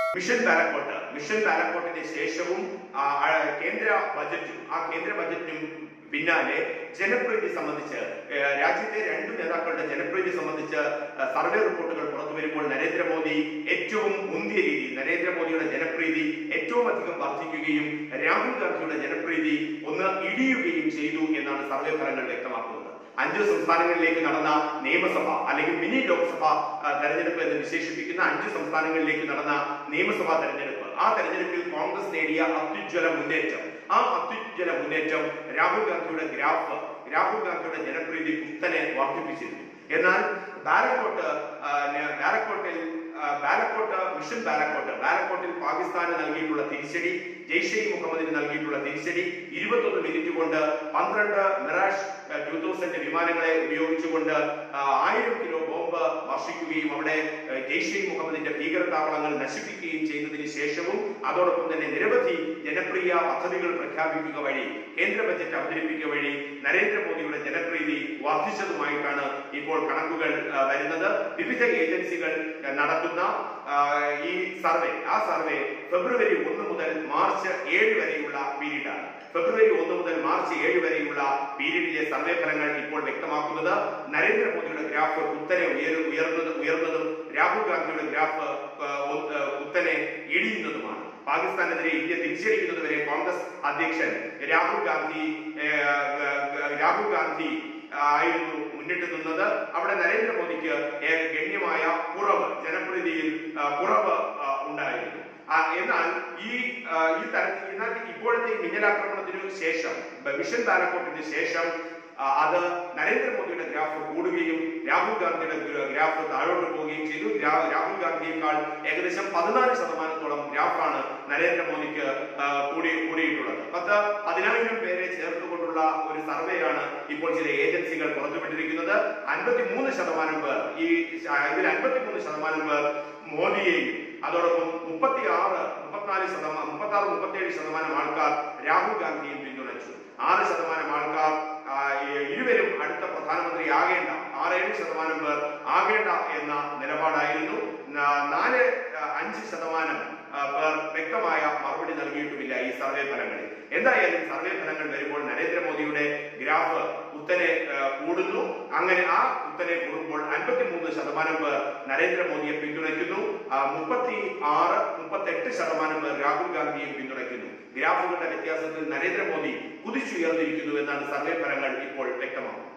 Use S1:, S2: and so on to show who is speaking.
S1: mission Balakot mission ബാലക്കോട്ടിന് ശേഷവും ആ, ആ, കേന്ദ്ര ബജറ്റും ആ കേന്ദ്ര ബജറ്റിനും പിന്നാലെ ജനപ്രീതി സംബന്ധിച്ച് ഏ, രാജ്യത്തെ രണ്ടു നേതാക്കളുടെ ജനപ്രീതി സംബന്ധിച്ച് ആ, സർവേ റിപ്പോർട്ടുകൾ പുറത്തു വരുമ്പോൾ നരേന്ദ്രമോദി ഏറ്റവും മുന്തിയ രീതിയിൽ നരേന്ദ്രമോദിയുടെ ജനപ്രീതി ഏറ്റവും അധികം വർദ്ധിക്കുകയും രാഹുൽ ഗാന്ധിയുടെ ജനപ്രീതി ഒന്ന് ഇടിയുകയും ചെയ്തു എന്നാണ് സർവേ ഫലങ്ങൾ വ്യക്തമാക്കുന്നത് അഞ്ച് സംസ്ഥാനങ്ങളിലേക്ക് നടന്ന നിയമസഭ അല്ലെങ്കിൽ മിനി ലോക്സഭ ആ, തെരഞ്ഞെടുപ്പ് എന്ന് വിശേഷിപ്പിക്കുന്ന അഞ്ച് സംസ്ഥാനങ്ങളിലേക്ക് നടന്ന നിയമസഭാ തെരഞ്ഞെടുപ്പ് ആ തെരഞ്ഞെടുപ്പിൽ കോൺഗ്രസ് നേടിയ അത്യുജ്വല മുന്നേറ്റം ആ അത്യുജ്വല മുന്നേറ്റം രാഹുൽ ഗാന്ധിയുടെ ഗ്രാഫ് രാഹുൽ ഗാന്ധിയുടെ ജനപ്രീതി കുത്തനെ വർദ്ധിപ്പിച്ചിരുന്നു എന്നാൽ ബാലക്കോട്ട് ആ, ന- ബാലക്കോട്ടിൽ ആ, ബാലക്കോട്ട് മിഷൻ ബാലക്കോട്ട് ബാലക്കോട്ടിൽ പാകിസ്ഥാന് നൽകിയിട്ടുള്ള തിരിച്ചടി ജെയ്ഷെ മുഹമ്മദിന് നൽകിയിട്ടുള്ള തിരിച്ചടി ഇരുപത്തൊന്ന് മിനിറ്റ് കൊണ്ട് പന്ത്രണ്ട് മിറാഷ് ടൂ തൗസൻഡ് വിമാനങ്ങളെ ഉപയോഗിച്ചുകൊണ്ട് ആ, ആയിരം കിലോ ബോംബ് വർഷിക്കുകയും അവിടെ ആ, ജെയ്ഷെ മുഹമ്മദിന്റെ ഭീകരതാവളങ്ങൾ നശിപ്പിക്കുകയും ചെയ്തതിനു ശേഷവും അതോടൊപ്പം തന്നെ നിരവധി ജനപ്രിയ പദ്ധതികൾ പ്രഖ്യാപിക്കുക വഴി കേന്ദ്ര ബജറ്റ് അവതരിപ്പിക്കുക വഴി നരേന്ദ്രമോദിയുടെ ജനപ്രീതി വർദ്ധിച്ചതുമായിട്ടാണ് ഇപ്പോൾ കണക്കുകൾ ആ, വരുന്നത് വിവിധ ഏജൻസികൾ ആ, നടത്തുന്ന ആ, ഈ സർവേ ആ സർവേ ഫെബ്രുവരി ഒന്ന് മുതൽ മാർച്ച് ഏഴ് വരെയുള്ള പീരീഡാണ് ഫെബ്രുവരി ഒന്ന് മുതൽ മാർച്ച് ഏഴ് വരെയുള്ള പീരീഡിലെ സർവേ ഫലങ്ങൾ ഇപ്പോൾ വ്യക്തമാക്കുന്നത് നരേന്ദ്രമോദിയുടെ ഗ്രാഫ് കുത്തനെ ഉയരു ഉയർന്നത് ഉയർന്നതും രാഹുൽ ഗാന്ധിയുടെ ഗ്രാഫ് ആ, ഒ- ആ, കുത്തനെ ഇടിയുന്നതുമാണ് പാകിസ്ഥാനെതിരെ ഇന്ത്യ തിരിച്ചടിക്കുന്നതുവരെ കോൺഗ്രസ് അധ്യക്ഷൻ രാഹുൽ ഗാന്ധി ഏ, ആ, ആ, രാഹുൽ ഗാന്ധി ആയിരുന്നു മുന്നിട്ട് നിന്നത് അവിടെ നരേന്ദ്രമോദിക്ക് ഏ- ഗണ്യമായ കുറവ് ജനപ്രീതിയിൽ ആ, കുറവ് ആ, ഉണ്ടായിരുന്നു ആ, എന്നാൽ ഈ ആ, ഈ തരത്തിൽ എന്നാൽ ഇപ്പോഴത്തെ ഈ മിന്നലാക്രമണത്തിനു ശേഷം ബ- മിഷൻ ബാലക്കോട്ടിന് ശേഷം ആ, അത് നരേന്ദ്രമോദിയുടെ ഗ്രാഫ് കൂടുകയും രാഹുൽ ഗാന്ധിയുടെ ഗ്ര- ഗ്രാഫ് താഴോട്ട് പോവുകയും ചെയ്തു രാ- രാഹുൽ ഗാന്ധിയേക്കാൾ ഏകദേശം പതിനാല് ശതമാനത്തോളം ഗ്രാഫാണ് നരേന്ദ്രമോദിക്ക് ആ, കൂടി കൂടിയിട്ടുള്ളത് പത്ത് പതിനായിരം പേരെ ചേർത്തുകൊണ്ടുള്ള ഒരു സർവേയാണ് ഇപ്പോൾ ചില ഏജൻസികൾ പുറത്തുവിട്ടിരിക്കുന്നത് അൻപത്തിമൂന്ന് ശതമാനം പേർ ഈ ശ- ഇതിൽ അൻപത്തിമൂന്ന് ശതമാനം പേർ മോദിയെയും അതോടൊപ്പം മുപ്പത്തി ആറ് മുപ്പത്തിനാല് ശതമാനം മുപ്പത്തി ആറ് മുപ്പത്തിയേഴ് ശതമാനം ആൾക്കാർ രാഹുൽ ഗാന്ധിയും പിന്തുണച്ചു ആറ് ശതമാനം ആൾക്കാർ ആ, ഈ- ഇരുവരും അടുത്ത പ്രധാനമന്ത്രി ആകേണ്ട ആറേഴ് ശതമാനം പേർ ആകേണ്ട എന്ന നിലപാടായിരുന്നു ന- നാല് ആ, അഞ്ച് ശതമാനം ആ, പേർ വ്യക്തമായ മറുപടി നൽകിയിട്ടുമില്ല ഈ സർവേ ഫലങ്ങളിൽ എന്തായാലും സർവേ ഫലങ്ങൾ വരുമ്പോൾ നരേന്ദ്രമോദിയുടെ ഗ്രാഫ് കുത്തനെ ആ, കൂടുന്നു അങ്ങനെ ആ കുത്തനെ കൂടുമ്പോൾ അൻപത്തിമൂന്ന് ശതമാനം പേർ നരേന്ദ്രമോദിയെ പിന്തുണയ്ക്കുന്നു മുപ്പത്തി ആറ് മുപ്പത്തെട്ട് ശതമാനം പേർ രാഹുൽ ഗാന്ധിയെ പിന്തുണയ്ക്കുന്നു ഗ്രാഫുകളുടെ വ്യത്യാസത്തിൽ നരേന്ദ്രമോദി കുതിച്ചുയർന്നിരിക്കുന്നു എന്നാണ് സർവേ ഫലങ്ങൾ ഇപ്പോൾ വ്യക്തമാക്കുന്നത്